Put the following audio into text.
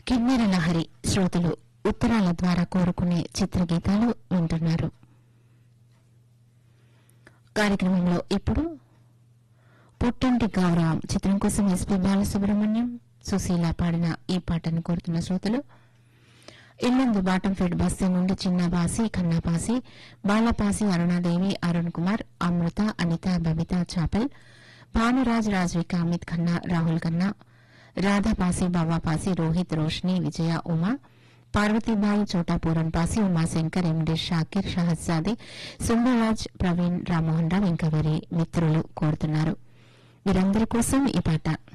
కిన్నెర లహరి శ్రోతలు ఉత్తరాల ద్వారా కోరుకునే చిత్రగీతాలు వింటున్నారు కార్యక్రమంలో ఇప్పుడు పుట్టంటి గౌరవం చిత్రం కోసం ఎస్పీ బాలసుబ్రహ్మణ్యం సుశీల పాడిన ఈ పాటను కోరుతున్న శ్రోతలు ఇల్లందు బాటంఫెడ్ బస్సు నుండి చిన్నబాసి కన్నపాసి బాలపాసి అరుణాదేవి అరుణ్ కుమార్ అమృత అనిత బబిత చాపల్ భానురాజ్ రాజ్విక అమిత్ ఖన్నా రాహుల్ ఖన్నా రాధాపాసి బావాపాసి రోహిత్ రోష్ని విజయ ఉమా పార్వతీబాయి చోటాపూరన్ పాసి ఉమాశంకర్ ఎండి షాకిర్ షహజాదే సుందరరాజ్ ప్రవీణ్ రామ్మోహన్ రావు ఇంకా వీరి మిత్రులు కోరుతున్నారు వీరందరి కోసం ఈ పాట